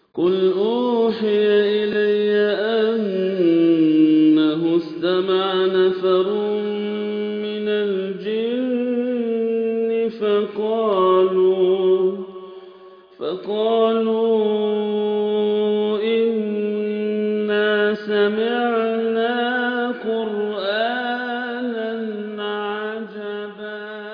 قُلْ أُوحِيَ إِلَيَّ أَنَّهُ اسْتَمَعَ نَفَرٌ مِّنَ الْجِنِّ فَقَالُوا إِنَّا سَمِعْنَا قُرْآنًا عَجَبًا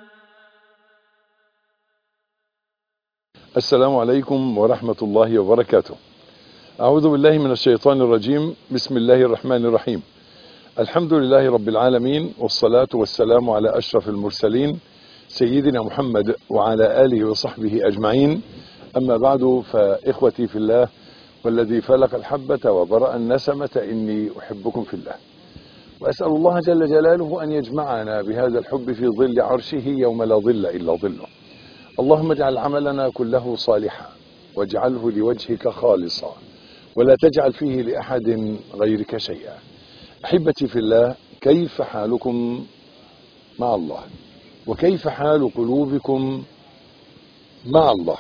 السلام عليكم ورحمة الله وبركاته أعوذ بالله من الشيطان الرجيم بسم الله الرحمن الرحيم الحمد لله رب العالمين والصلاة والسلام على أشرف المرسلين سيدنا محمد وعلى آله وصحبه أجمعين أما بعد فإخوتي في الله والذي فلق الحبة وبرأ النسمة إني أحبكم في الله وأسأل الله جل جلاله أن يجمعنا بهذا الحب في ظل عرشه يوم لا ظل إلا ظله اللهم اجعل عملنا كله صالحا واجعله لوجهك خالصا ولا تجعل فيه لأحد غيرك شيئا أحبتي في الله كيف حالكم مع الله وكيف حال قلوبكم مع الله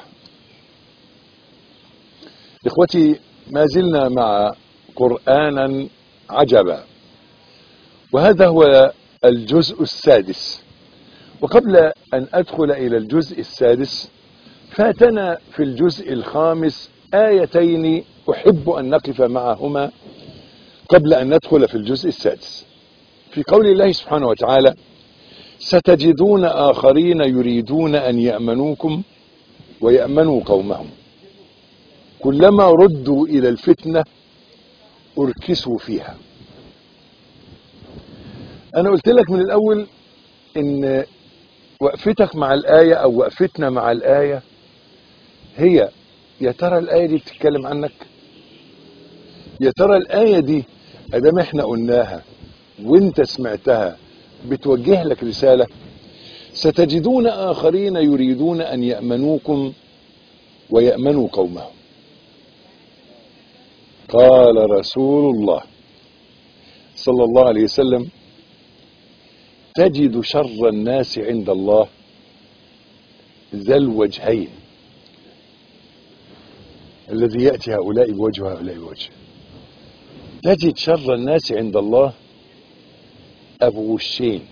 إخوتي ما زلنا مع قرآنا عجبا وهذا هو الجزء السادس وقبل أن أدخل إلى الجزء السادس فاتنا في الجزء الخامس آيتين أحب أن نقف معهما قبل أن ندخل في الجزء السادس في قول الله سبحانه وتعالى ستجدون آخرين يريدون أن يأمنوكم ويأمنوا قومهم كلما ردوا إلى الفتنة أركسوا فيها أنا قلت لك من الأول إن وقفتك مع الآية أو وقفتنا مع الآية هي يا ترى الآية دي بتتكلم عنك يا ترى الآية دي أدام احنا قلناها وانت سمعتها بتوجه لك رسالة ستجدون آخرين يريدون أن يأمنوكم ويأمنوا قومهم قال رسول الله صلى الله عليه وسلم تجد شر الناس عند الله ذا الوجهين الذي يأتي هؤلاء بوجه وهؤلاء بوجه تجد شر الناس عند الله أبو وشين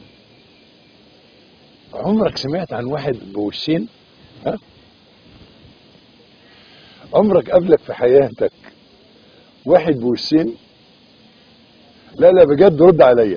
عمرك سمعت عن واحد بوشين ها؟ عمرك قبلك في حياتك واحد بوشين لا لا بجد رد عليا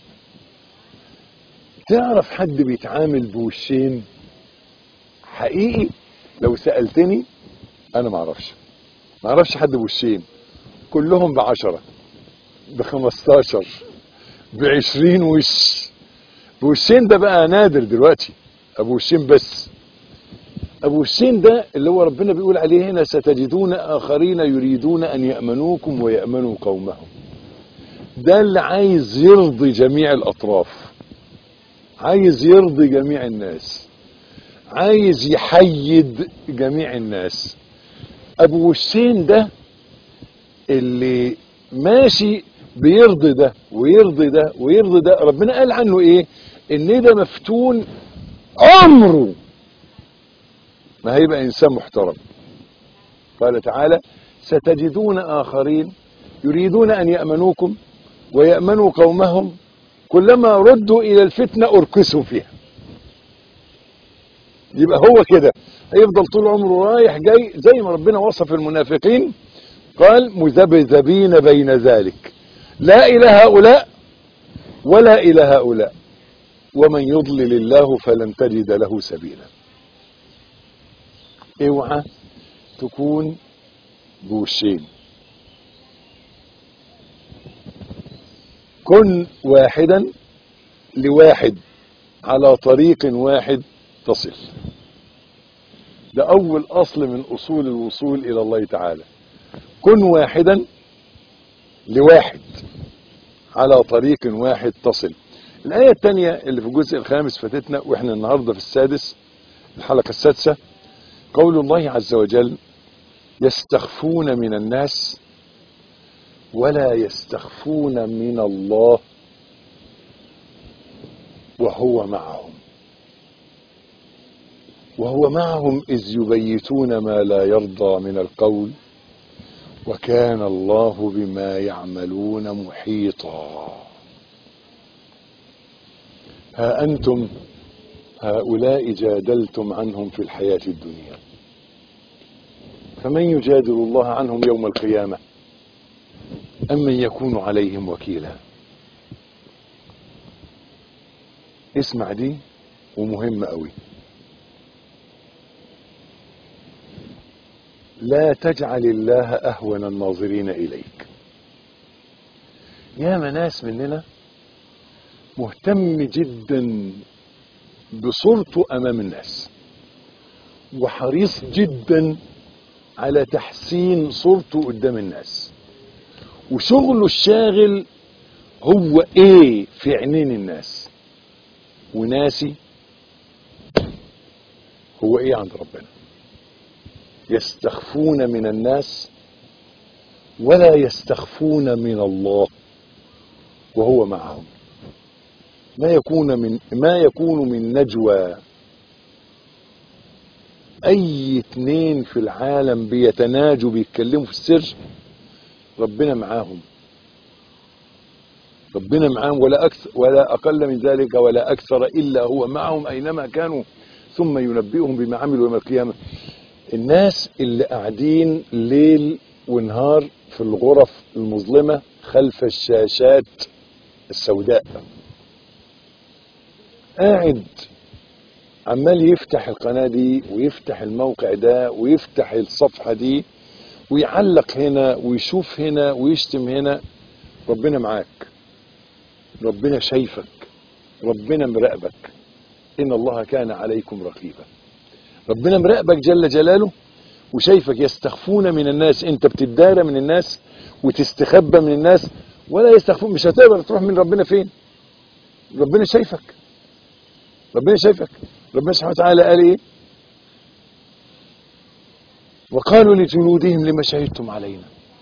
تعرف حد بيتعامل بوشين حقيقي لو سألتني انا ما اعرفش ما اعرفش حد بوشين كلهم بعشرة بخمستاشر بعشرين وش بوشين ده بقى نادر دلوقتي ابو وشين بس ابو وشين ده اللي هو ربنا بيقول عليه هنا ستجدون اخرين يريدون ان يأمنوكم ويأمنوا قومهم ده اللي عايز يرضي جميع الاطراف عايز يرضي جميع الناس عايز يحيد جميع الناس ابو وشين ده اللي ماشي بيرضي ده ويرضي ده ويرضي ده ربنا قال عنه ايه ان ده مفتون عمره ما هيبقى انسان محترم قال تعالى ستجدون اخرين يريدون ان يأمنوكم ويأمنوا قومهم كلما ردوا الى الفتنة اركسوا فيها يبقى هو كده هيفضل طول عمره رايح جاي زي ما ربنا وصف المنافقين قال مذبذبين بين ذلك لا الى هؤلاء ولا الى هؤلاء ومن يضلل الله فلن تجد له سبيلا اوعى تكون بوشين كن واحدا لواحد على طريق واحد تصل ده اول اصل من اصول الوصول الى الله تعالى كن واحدا لواحد على طريق واحد تصل الآية الثانية اللي في الجزء الخامس فاتتنا واحنا النهاردة في السادس الحلقة السادسة قول الله عز وجل يستخفون من الناس ولا يستخفون من الله وهو معهم وهو معهم إذ يبيتون ما لا يرضى من القول وكان الله بما يعملون محيطا ها أنتم هؤلاء جادلتم عنهم في الحياة الدنيا فمن يجادل الله عنهم يوم القيامة أم من يكون عليهم وكيلا اسمع دي ومهمة قوي لا تجعل الله أهون الناظرين إليك يا ناس مننا مهتم جدا بصورته أمام الناس وحريص جدا على تحسين صورته قدام الناس وشغله الشاغل هو ايه في عينين الناس وناسي هو ايه عند ربنا يستخفون من الناس ولا يستخفون من الله وهو معهم ما يكون من ما يكون من نجوى اي اتنين في العالم بيتناجوا بيتكلموا في السر ربنا معاهم ربنا معاهم ولا أكثر ولا أقل من ذلك ولا أكثر إلا هو معهم أينما كانوا ثم ينبئهم بما عملوا يوم القيامة الناس اللي قاعدين ليل ونهار في الغرف المظلمة خلف الشاشات السوداء قاعد عمال يفتح القناة دي ويفتح الموقع ده ويفتح الصفحة دي ويعلق هنا ويشوف هنا ويشتم هنا ربنا معاك ربنا شايفك ربنا مراقبك إن الله كان عليكم رقيبا ربنا مراقبك جل جلاله وشايفك يستخفون من الناس انت بتدارى من الناس وتستخبى من الناس ولا يستخفون مش هتقدر تروح من ربنا فين ربنا شايفك ربنا شايفك ربنا سبحانه وتعالى قال ايه وقالوا لجلودهم لما شهدتم علينا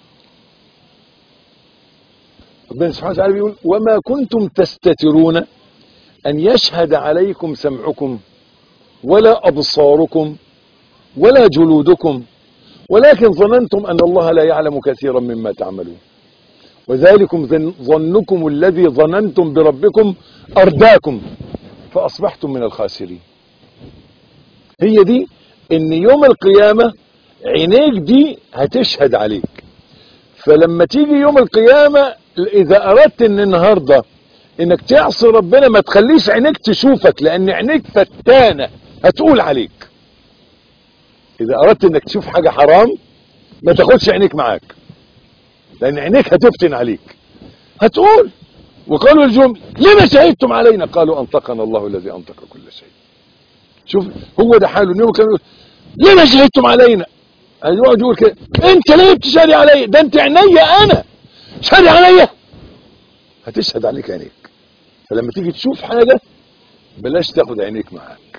ربنا سبحانه وتعالى بيقول وما كنتم تستترون أن يشهد عليكم سمعكم ولا أبصاركم ولا جلودكم ولكن ظننتم أن الله لا يعلم كثيرا مما تعملون وذلكم ظن- ظنكم الذي ظننتم بربكم أرداكم فأصبحتم من الخاسرين هي دي ان يوم القيامة عينيك دي هتشهد عليك فلما تيجي يوم القيامة اذا اردت ان النهاردة انك تعصي ربنا ما تخليش عينيك تشوفك لان عينيك فتانة هتقول عليك اذا اردت انك تشوف حاجة حرام ما تاخدش عينيك معاك لان عينيك هتفتن عليك هتقول وقالوا الجمل لما شهدتم علينا قالوا انطقنا الله الذي انطق كل شيء شوف هو ده حاله انه كان يقول لما شهدتم علينا يقعد يقول كده انت ليه بتشهدي عليا ده انت عينيا انا شهدي عليا هتشهد عليك عينيك فلما تيجي تشوف حاجة بلاش تاخد عينيك معاك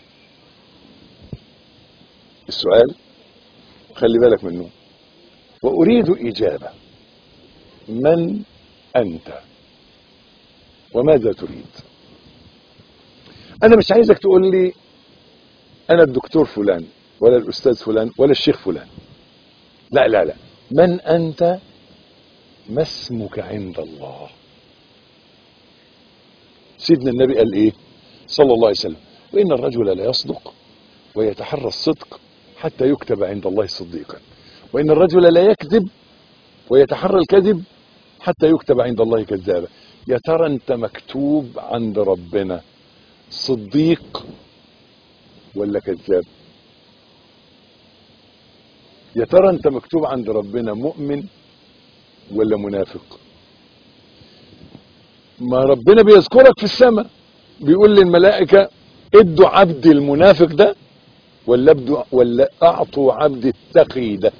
السؤال خلي بالك منه وأريد إجابة من أنت وماذا تريد أنا مش عايزك تقول لي أنا الدكتور فلان ولا الأستاذ فلان ولا الشيخ فلان لا لا لا من أنت ما اسمك عند الله سيدنا النبي قال ايه صلى الله عليه وسلم وان الرجل لا يصدق ويتحرى الصدق حتى يكتب عند الله صديقا وان الرجل لا يكذب ويتحرى الكذب حتى يكتب عند الله كذابا يا ترى انت مكتوب عند ربنا صديق ولا كذاب يا ترى انت مكتوب عند ربنا مؤمن ولا منافق ما ربنا بيذكرك في السماء بيقول للملائكة ادوا عبد المنافق ده ولا ابدوا ولا اعطوا عبد التقي ده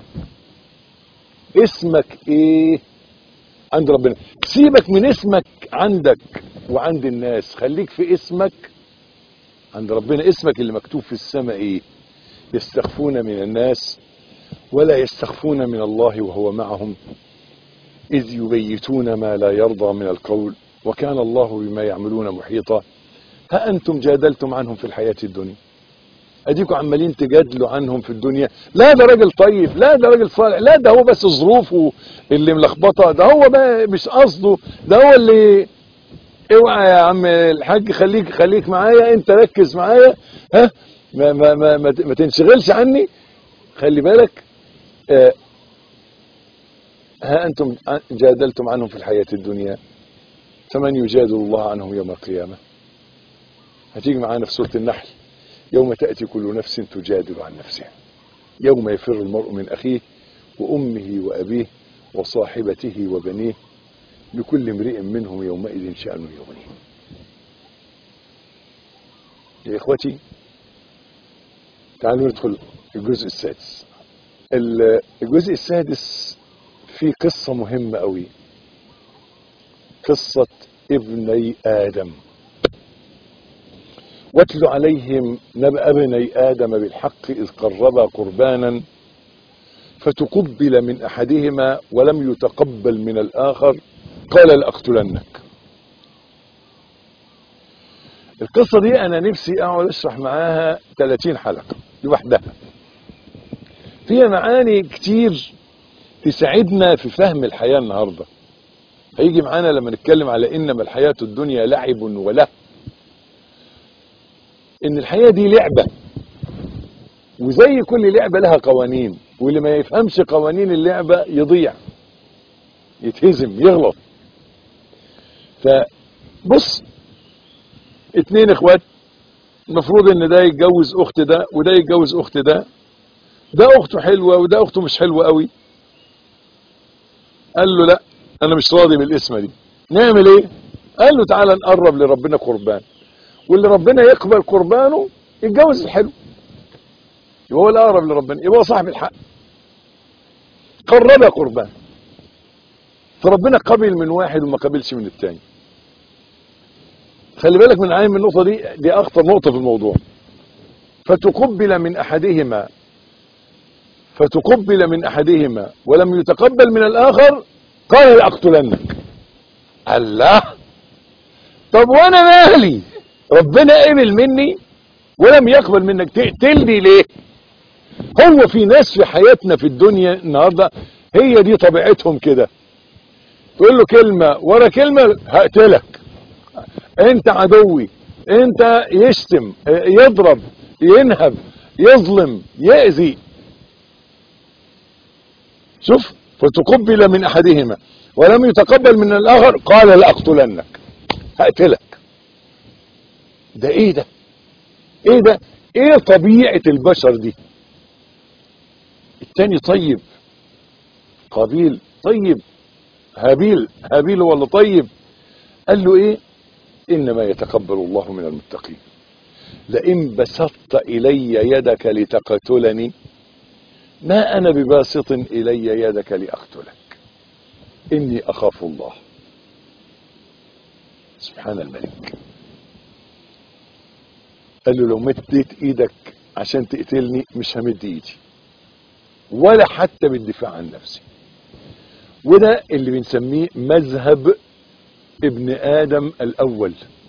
اسمك ايه عند ربنا سيبك من اسمك عندك وعند الناس خليك في اسمك عند ربنا اسمك اللي مكتوب في السماء ايه يستخفون من الناس ولا يستخفون من الله وهو معهم إذ يبيتون ما لا يرضى من القول وكان الله بما يعملون محيطا ها أنتم جادلتم عنهم في الحياة الدنيا اديكوا عمالين تجادلوا عنهم في الدنيا لا ده راجل طيب لا ده راجل صالح لا ده هو بس ظروفه اللي ملخبطه ده هو بقى مش قصده ده هو اللي اوعى يا عم الحاج خليك خليك معايا انت ركز معايا ها ما ما ما ما, ما تنشغلش عني خلي بالك آه ها انتم جادلتم عنهم في الحياه الدنيا فمن يجادل الله عنهم يوم القيامه هتيجي معانا في سوره النحل يوم تأتي كل نفس تجادل عن نفسها يوم يفر المرء من أخيه وأمه وأبيه وصاحبته وبنيه لكل امرئ منهم يومئذ شأن يغنيه يا إخوتي تعالوا ندخل الجزء السادس الجزء السادس فيه قصة مهمة قوي قصة ابني آدم واتل عليهم نبأ ابني آدم بالحق إذ قربا قربانا فتقبل من أحدهما ولم يتقبل من الآخر قال لأقتلنك القصة دي أنا نفسي أقعد أشرح معاها 30 حلقة لوحدها فيها معاني كتير تساعدنا في فهم الحياة النهاردة هيجي معانا لما نتكلم على إنما الحياة الدنيا لعب وله ان الحياة دي لعبة وزي كل لعبة لها قوانين واللي ما يفهمش قوانين اللعبة يضيع يتهزم يغلط فبص اتنين اخوات المفروض ان ده يتجوز اخت ده وده يتجوز اخت ده ده اخته حلوة وده اخته مش حلوة قوي قال له لا انا مش راضي بالاسمة دي نعمل ايه قال له تعالى نقرب لربنا قربان واللي ربنا يقبل قربانه يتجوز الحلو يبقى هو الاقرب لربنا يبقى هو صاحب الحق قرب قربان فربنا قبل من واحد وما قبلش من الثاني خلي بالك من عين من النقطه دي دي اخطر نقطه في الموضوع فتقبل من احدهما فتقبل من احدهما ولم يتقبل من الاخر قال لاقتلنك الله طب وانا مالي ربنا قبل مني ولم يقبل منك تقتلني ليه هو في ناس في حياتنا في الدنيا النهاردة هي دي طبيعتهم كده تقول له كلمة ورا كلمة هقتلك انت عدوي انت يشتم يضرب ينهب يظلم يأذي شوف فتقبل من احدهما ولم يتقبل من الاخر قال لاقتلنك هقتلك ده ايه ده ايه ده ايه طبيعة البشر دي التاني طيب قابيل طيب هابيل هابيل ولا طيب قال له ايه انما يتقبل الله من المتقين لئن بسطت الي يدك لتقتلني ما انا بباسط الي يدك لاقتلك اني اخاف الله سبحان الملك قال له لو مديت ايدك عشان تقتلني مش همد ايدي ولا حتى بالدفاع عن نفسي وده اللي بنسميه مذهب ابن ادم الاول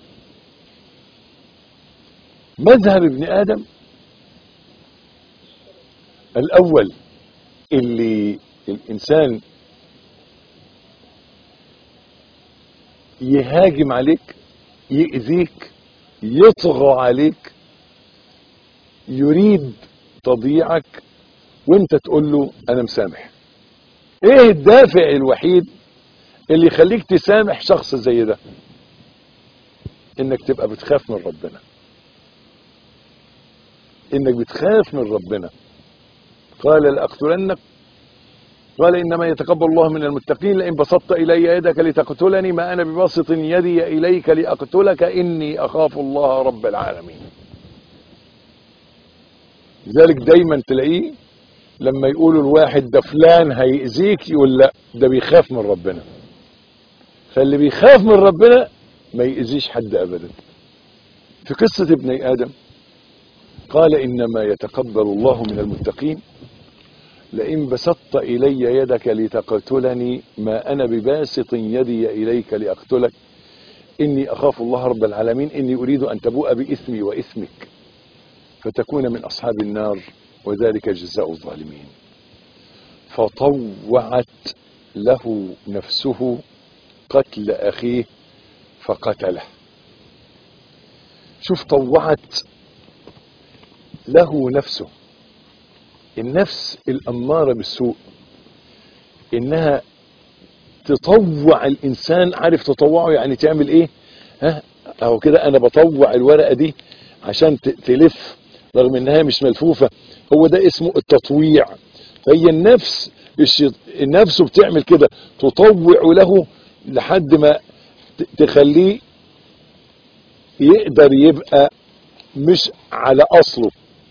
مذهب ابن ادم الاول اللي الانسان يهاجم عليك يأذيك يطغى عليك يريد تضييعك وانت تقول له انا مسامح ايه الدافع الوحيد اللي يخليك تسامح شخص زي ده انك تبقى بتخاف من ربنا انك بتخاف من ربنا قال لأقتلنك قال إنما يتقبل الله من المتقين لئن بسطت إلي يدك لتقتلني ما أنا بباسط يدي إليك لأقتلك إني أخاف الله رب العالمين لذلك دايما تلاقيه لما يقولوا الواحد ده فلان هيأذيك يقول لا ده بيخاف من ربنا فاللي بيخاف من ربنا ما يأذيش حد أبدا في قصة ابني آدم قال إنما يتقبل الله من المتقين لئن بسطت إلي يدك لتقتلني ما أنا بباسط يدي إليك لأقتلك إني أخاف الله رب العالمين إني أريد أن تبوء بإثمي وإثمك فتكون من أصحاب النار وذلك جزاء الظالمين فطوعت له نفسه قتل أخيه فقتله شوف طوعت له نفسه النفس الأمارة بالسوء إنها تطوع الإنسان عارف تطوعه يعني تعمل إيه ها أهو كده أنا بطوع الورقة دي عشان ت- تلف رغم إنها مش ملفوفة هو ده اسمه التطويع فهي النفس الشيط... النفس بتعمل كده تطوع له لحد ما ت- تخليه يقدر يبقى مش على أصله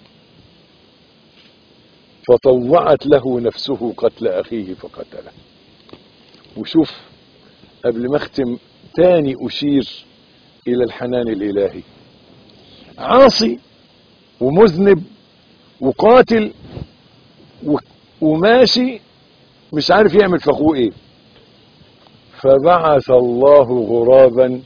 فطوعت له نفسه قتل أخيه فقتله وشوف قبل ما اختم تاني أشير إلى الحنان الإلهي عاصي ومذنب وقاتل و- وماشي مش عارف يعمل في اخوه ايه فبعث الله غرابا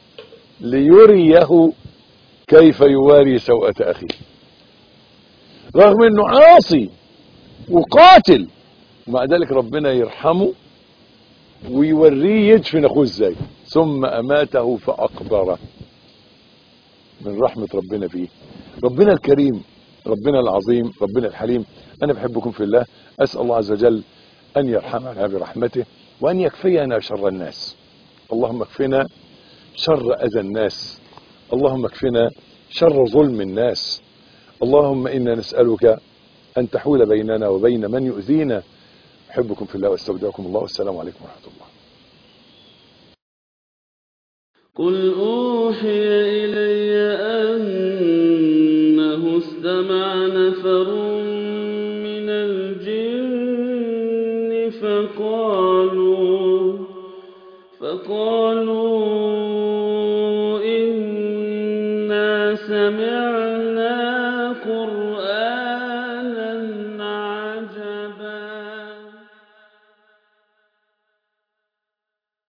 ليريه كيف يواري سوءة اخيه رغم انه عاصي وقاتل ومع ذلك ربنا يرحمه ويوريه يدفن اخوه ازاي ثم اماته فاقبره من رحمة ربنا فيه ربنا الكريم ربنا العظيم ربنا الحليم أنا بحبكم في الله أسأل الله عز وجل أن يرحمنا برحمته وأن يكفينا شر الناس اللهم اكفنا شر أذى الناس اللهم اكفنا شر ظلم الناس اللهم إنا نسألك أن تحول بيننا وبين من يؤذينا أحبكم في الله واستودعكم الله والسلام عليكم ورحمة الله قل أوحي إلي أنه استمع نفر من الجن فقالوا فقالوا إنا سمعنا قرآنا عجبا